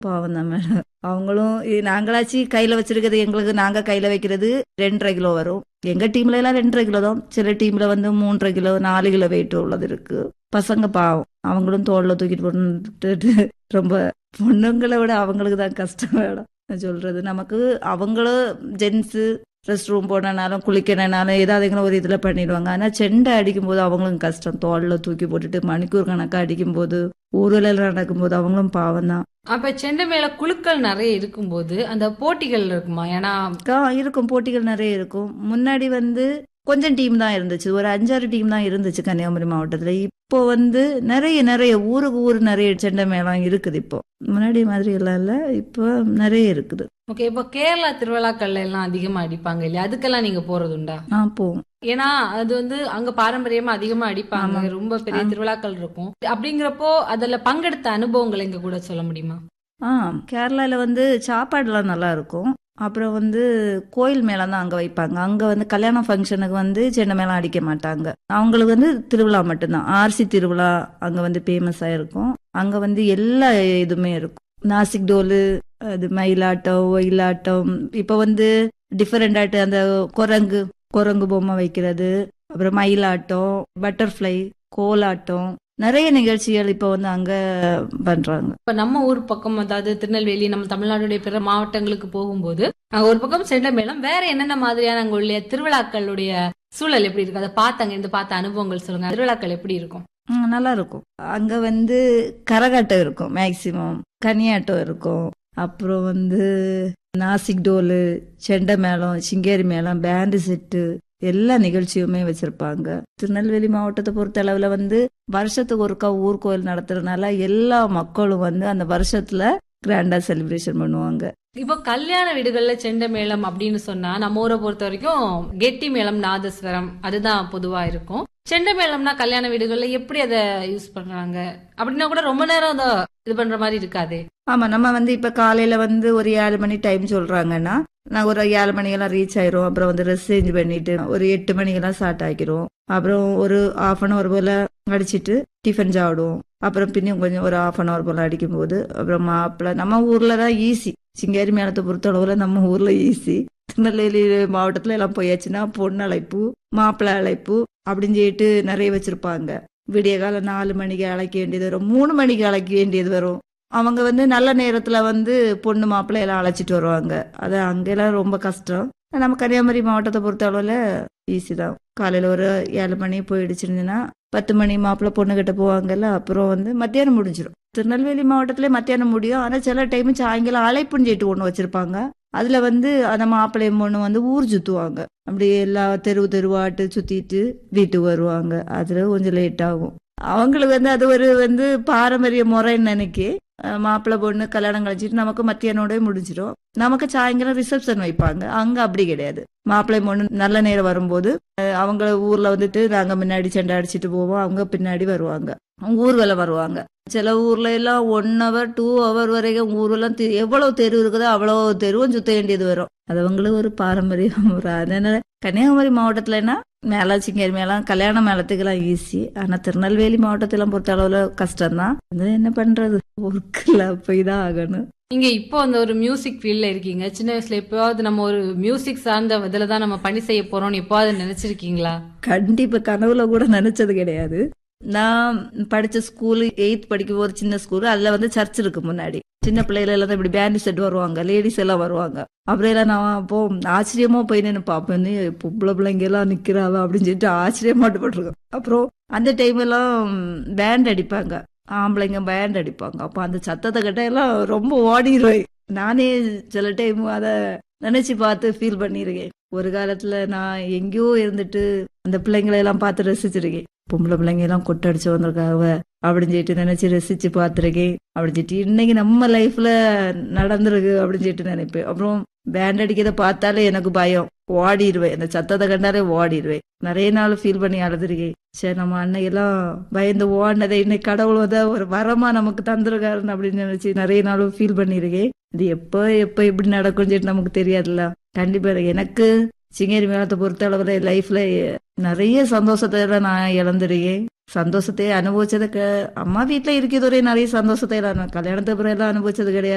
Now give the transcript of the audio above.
பாவம் தான் மேடம் அவங்களும் இ- நாங்களாச்சு கையில வச்சிருக்கிறது எங்களுக்கு நாங்க கையில வைக்கிறது ரெண்டரை கிலோ வரும் எங்க டீம்ல எல்லாம் ரெண்டரை கிலோ தான் சில டீம்ல வந்து மூன்றரை கிலோ நாலு கிலோ வெயிட் உள்ளது இருக்கு பசங்க பாவம் அவங்களும் தோல்ல தூக்கிட்டு போட்டு ரொம்ப பொண்ணுங்களை விட அவங்களுக்கு தான் கஷ்டம் மேடம் நான் சொல்றது நமக்கு அவங்களும் ஜென்ஸு ரெஸ்ட் ரூம் போனனாலும் குளிக்கணுனாலும் ஏதாவது ஒரு இதில் பண்ணிடுவாங்க ஆனால் செண்டை அடிக்கும்போது அவங்களும் கஷ்டம் தோல்ல தூக்கி போட்டுட்டு மணிக்கூர் கணக்காக அடிக்கும்போது ஊர்வலம் நடக்கும்போது அவங்களும் பாவம் தான் அப்ப செண்டை மேல குழுக்கள் நிறைய இருக்கும்போது அந்த போட்டிகள் இருக்குமா ஏன்னா கா- இருக்கும் போட்டிகள் நிறைய இருக்கும் முன்னாடி வந்து கொஞ்சம் டீம் தான் இருந்துச்சு ஒரு அஞ்சாறு டீம் தான் இருந்துச்சு கன்னியாகுமரி மாவட்டத்தில் இப்போ வந்து நிறைய நிறைய ஊருக்கு ஊர் நிறைய செண்டை மேளம் இருக்குது இப்போ முன்னாடி மாதிரி எல்லாம் இல்லை இப்போ நிறைய இருக்குது ஓகே இப்போ கேரளா திருவிழாக்கள்ல எல்லாம் அதிகமா அடிப்பாங்க இல்லையா அதுக்கெல்லாம் நீங்க போறது உண்டா ஆ போவோம் ஏன்னா அது வந்து அங்க பாரம்பரியமா அதிகமா அடிப்பாங்க ரொம்ப பெரிய திருவிழாக்கள் இருக்கும் அப்படிங்கிறப்போ அதுல பங்கெடுத்த அனுபவங்கள் எங்க கூட சொல்ல முடியுமா ஆ கேரளாவில் வந்து சாப்பாடுலாம் நல்லா இருக்கும் அப்புறம் வந்து கோயில் மேளம் தான் அங்கே வைப்பாங்க அங்கே வந்து கல்யாண ஃபங்க்ஷனுக்கு வந்து செண்டை மேளம் அடிக்க மாட்டாங்க அவங்களுக்கு வந்து திருவிழா மட்டும்தான் ஆர்சி திருவிழா அங்கே வந்து ஃபேமஸாக இருக்கும் அங்கே வந்து எல்லா இதுவுமே இருக்கும் நாசிக் டோலு அது மயிலாட்டம் ஒயிலாட்டம் இப்போ வந்து டிஃபரெண்டாட்டு அந்த குரங்கு குரங்கு பொம்மை வைக்கிறது அப்புறம் மயிலாட்டம் பட்டர்ஃப்ளை கோலாட்டம் நிறைய நிகழ்ச்சிகள் இப்போ வந்து அங்கே பண்ணுறாங்க இப்ப நம்ம ஊர் பக்கம் அதாவது திருநெல்வேலி நம்ம தமிழ்நாடுடைய பிற மாவட்டங்களுக்கு போகும்போது அங்க ஒரு பக்கம் செண்டை மேளம் வேற என்னென்ன மாதிரியான அங்குள்ள திருவிழாக்களுடைய சூழல் எப்படி இருக்கு அதை பார்த்தாங்க இருந்து பார்த்த அனுபவங்கள் சொல்லுங்க திருவிழாக்கள் எப்படி இருக்கும் ம், நல்லா இருக்கும் அங்க வந்து கரகாட்டம் இருக்கும் மேக்சிமம் கனியாட்டம் இருக்கும் அப்புறம் வந்து நாசிக் டோலு செண்டை மேளம் சிங்கேரி மேளம் பேண்டு செட்டு எல்லா நிகழ்ச்சியுமே வச்சிருப்பாங்க திருநெல்வேலி மாவட்டத்தை பொறுத்த அளவுல வந்து வருஷத்துக்கு ஒருக்கா ஊர் கோயில் நடத்துறதுனால எல்லா மக்களும் வந்து அந்த வருஷத்துல கிராண்டா செலிப்ரேஷன் பண்ணுவாங்க இப்போ கல்யாண வீடுகள்ல செண்டை மேளம் அப்படின்னு சொன்னா நம்ம ஊரை பொறுத்த வரைக்கும் கெட்டி மேளம் நாதஸ்வரம் அதுதான் பொதுவா இருக்கும் செண்டை மேளம்னா கல்யாண வீடுகள்ல எப்படி அதை யூஸ் பண்றாங்க அப்படின்னா கூட ரொம்ப நேரம் அதை இது பண்ற மாதிரி இருக்காதே ஆமா நம்ம வந்து இப்ப காலையில வந்து ஒரு ஏழு மணி டைம் சொல்றாங்கன்னா நான் ஒரு ஏழு மணிக்கெல்லாம் ரீச் ஆயிரும் அப்புறம் வந்து ட்ரெஸ் சேஞ்ச் பண்ணிட்டு ஒரு எட்டு மணிக்கெல்லாம் ஸ்டார்ட் ஆக்கிரும் அப்புறம் ஒரு ஆஃப் அன் ஹவர் போல அடிச்சிட்டு டிஃபன் சாப்பிடுவோம் அப்புறம் பின்னும் கொஞ்சம் ஒரு ஆஃப் அன் ஹவர் போல அடிக்கும் போது அப்புறம் மாப்பிள்ளை நம்ம ஊர்ல தான் ஈஸி சிங்கேரி மேளத்தை பொறுத்த அளவுல நம்ம ஊர்ல ஈஸி திருநெல்வேலி மாவட்டத்துல எல்லாம் போயாச்சுன்னா பொண்ணு அழைப்பு மாப்பிள்ளை அழைப்பு அப்படின்னு சொல்லிட்டு நிறைய வச்சிருப்பாங்க விடிய காலம் நாலு மணிக்கு அழைக்க வேண்டியது வரும் மூணு மணிக்கு அழைக்க வேண்டியது வரும் அவங்க வந்து நல்ல நேரத்துல வந்து பொண்ணு மாப்பிள்ளை எல்லாம் அழைச்சிட்டு வருவாங்க அது அங்கெல்லாம் ரொம்ப கஷ்டம் நம்ம கன்னியாகுமரி மாவட்டத்தை பொறுத்த அளவுல ஈஸி தான் காலையில ஒரு ஏழு மணி போயிடுச்சுருந்துன்னா பத்து மணி மாப்பிள்ளை பொண்ணு கிட்ட போவாங்கல்ல அப்புறம் வந்து மத்தியானம் முடிஞ்சிடும் திருநெல்வேலி மாவட்டத்திலே மத்தியானம் முடியும் ஆனா சில டைம் சாயங்காலம் அழைப்புன்னு சொல்லிட்டு ஒண்ணு வச்சிருப்பாங்க அதுல வந்து அந்த மாப்பிள்ளையும் பொண்ணு வந்து ஊர் சுத்துவாங்க அப்படியே எல்லா தெருவு தெருவாட்டு சுத்திட்டு வீட்டுக்கு வருவாங்க அதுல கொஞ்சம் லேட் ஆகும் அவங்களுக்கு வந்து அது ஒரு வந்து பாரம்பரிய முறைன்னு நினைக்கி அஹ் மாப்பிள்ளை பொண்ணு கல்யாணம் கழிச்சிட்டு நமக்கு மத்தியானோட முடிஞ்சிடும் நமக்கு சாயங்காலம் ரிசப்ஷன் வைப்பாங்க அங்க அப்படி கிடையாது மாப்பிள்ளை பொண்ணு நல்ல நேரம் வரும்போது அஹ் அவங்க ஊர்ல வந்துட்டு நாங்க முன்னாடி சண்டை அடிச்சிட்டு போவோம் அவங்க பின்னாடி வருவாங்க ஊர்வலம் வருவாங்க சில ஊர்ல எல்லாம் ஒன் ஹவர் டூ ஹவர் வரைக்கும் ஊர்வலம் தெ- எவ்வளவு தெரு இருக்குதோ அவ்வளவு தெருவும் சுத்த வேண்டியது வரும் அது அவங்களுக்கு ஒரு பாரம்பரிய முறை அதனால கன்னியாகுமரி மாவட்டத்துலன்னா மேள சிங்கேரி மேளம் கல்யாண மேளத்துக்கெல்லாம் ஈஸி ஆனா திருநெல்வேலி மாவட்டத்தெல்லாம் பொறுத்த அளவுல கஷ்டம்தான் அது என்ன பண்றது ஒர்க்கில் போய் தான் ஆகணும் நீங்க இப்போ அந்த ஒரு மியூசிக் ஃபீல்ட்ல இருக்கீங்க சின்ன வயசுல எப்பயாவது நம்ம ஒரு மியூசிக் சார்ந்த இதுல தான் நம்ம பணி செய்ய போறோம்னு எப்போவாது நினைச்சிருக்கீங்களா கண்டிப்பா கனவுல கூட நினைச்சது கிடையாது நான் படிச்ச ஸ்கூலு எயித் படிக்கும் ஒரு சின்ன ஸ்கூல் அதுல வந்து சர்ச் இருக்கு முன்னாடி சின்ன பிள்ளைகள் எல்லாம் இப்படி பேண்ட் செட் வருவாங்க லேடிஸ் எல்லாம் வருவாங்க அப்புறம் எல்லாம் நான் அப்போ ஆச்சரியமா போய் நின்று பார்ப்பேன் பொம்பளை பிள்ளைங்க எல்லாம் நிக்கிறாவ அப்படின்னு சொல்லிட்டு ஆச்சரியமாட்டுப்பட்டிருக்கேன் அப்புறம் அந்த டைம் எல்லாம் பேண்ட் அடிப்பாங்க ஆம்பளைங்க பேண்ட் அடிப்பாங்க அப்போ அந்த சத்தத்தை கிட்ட எல்லாம் ரொம்ப ஓடிடுவேன் நானே சில டைம் அதை நினைச்சு பார்த்து ஃபீல் பண்ணியிருக்கேன் ஒரு காலத்துல நான் எங்கேயோ இருந்துட்டு அந்த பிள்ளைங்களை எல்லாம் பார்த்து ரசிச்சிருக்கேன் பொம்பளை பிள்ளைங்க எல்லாம் கொட்டடிச்சு வந்திருக்காவ அப்படின்னு சொல்லிட்டு நினைச்சு ரசிச்சு பார்த்துருக்கேன் அப்படின்னு சொல்லிட்டு இன்னைக்கு நம்ம லைஃப்ல நடந்திருக்கு அப்படின்னு சொல்லிட்டு நினைப்பேன் அப்புறம் பேண்ட் அடிக்கிறத பார்த்தாலே எனக்கு பயம் ஓடிடுவேன் அந்த சத்தத்தை கண்டாலே ஓடிடுவேன் நிறைய நாள் ஃபீல் பண்ணி அழுதுருக்கேன் சரி நம்ம அன்னைக்கெல்லாம் பயந்து ஓடினதை இன்னைக்கு கடவுள் வந்து ஒரு வரமா நமக்கு தந்திருக்காருன்னு அப்படின்னு நினைச்சு நிறைய நாள் ஃபீல் பண்ணியிருக்கேன் இது எப்போ எப்போ எப்படி நடக்கும்னு சொல்லிட்டு நமக்கு தெரியாதுல்ல கண்டிப்பா எனக்கு சிங்கேரி மேளத்தை பொறுத்த அளவுல லைஃப்ல நிறைய சந்தோஷத்தை எல்லாம் நான் இழந்திருக்கேன் சந்தோஷத்தை அனுபவிச்சதுக்கு அம்மா வீட்டுல இருக்கிறது நிறைய சந்தோஷத்தை எல்லாம் நான் கல்யாணத்துக்கு அப்புறம் எல்லாம் அனுபவிச்சது கிடையாது